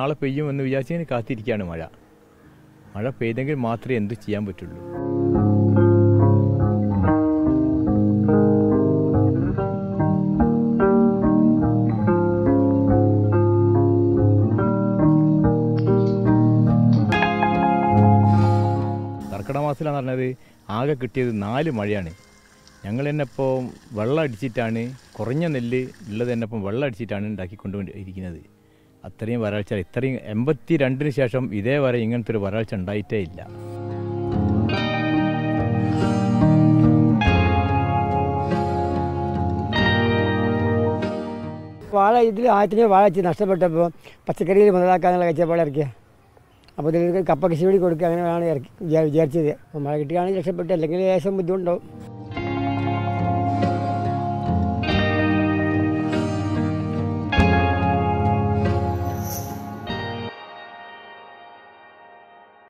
നാളെ പെയ്യുമെന്ന് വിചാരിച്ചതിന് കാത്തിരിക്കുകയാണ് മഴ മഴ പെയ്തെങ്കിൽ മാത്രമേ എന്തു ചെയ്യാൻ പറ്റുള്ളൂ കർക്കിടക മാസത്തിലാന്ന് പറഞ്ഞത് ആകെ കിട്ടിയത് നാല് മഴയാണ് ഞങ്ങൾ തന്നെ ഇപ്പോൾ വെള്ളം അടിച്ചിട്ടാണ് കുറഞ്ഞ നെല്ല് ഉള്ളത് തന്നെ ഇപ്പം വെള്ളം അടിച്ചിട്ടാണ് ഉണ്ടാക്കിക്കൊണ്ടിരിക്കുന്നത് അത്രയും വരൾച്ച ഇത്രയും എൺപത്തി രണ്ടിന് ശേഷം ഇതേവരെ ഇങ്ങനത്തെ ഒരു വരൾച്ച ഉണ്ടായിട്ടേ ഇല്ല വാഴ ഇതിൽ ആദ്യത്തിന് വാഴ വെച്ച് നഷ്ടപ്പെട്ടപ്പോൾ പച്ചക്കറിയിൽ മുതലാക്കാന്നുള്ള കച്ചവടം ഇറക്കിയ അപ്പോൾ ഇതിൽ കപ്പ കൃഷി കൂടി കൊടുക്കുക അങ്ങനെ വേണം ഇറക്കി വിചാ- വിചാരിച്ചത് അപ്പോൾ മഴ കിട്ടുകയാണെങ്കിൽ രക്ഷപ്പെട്ടു അല്ലെങ്കിൽ ലേശം ബുദ്ധിമുട്ടുണ്ടാവും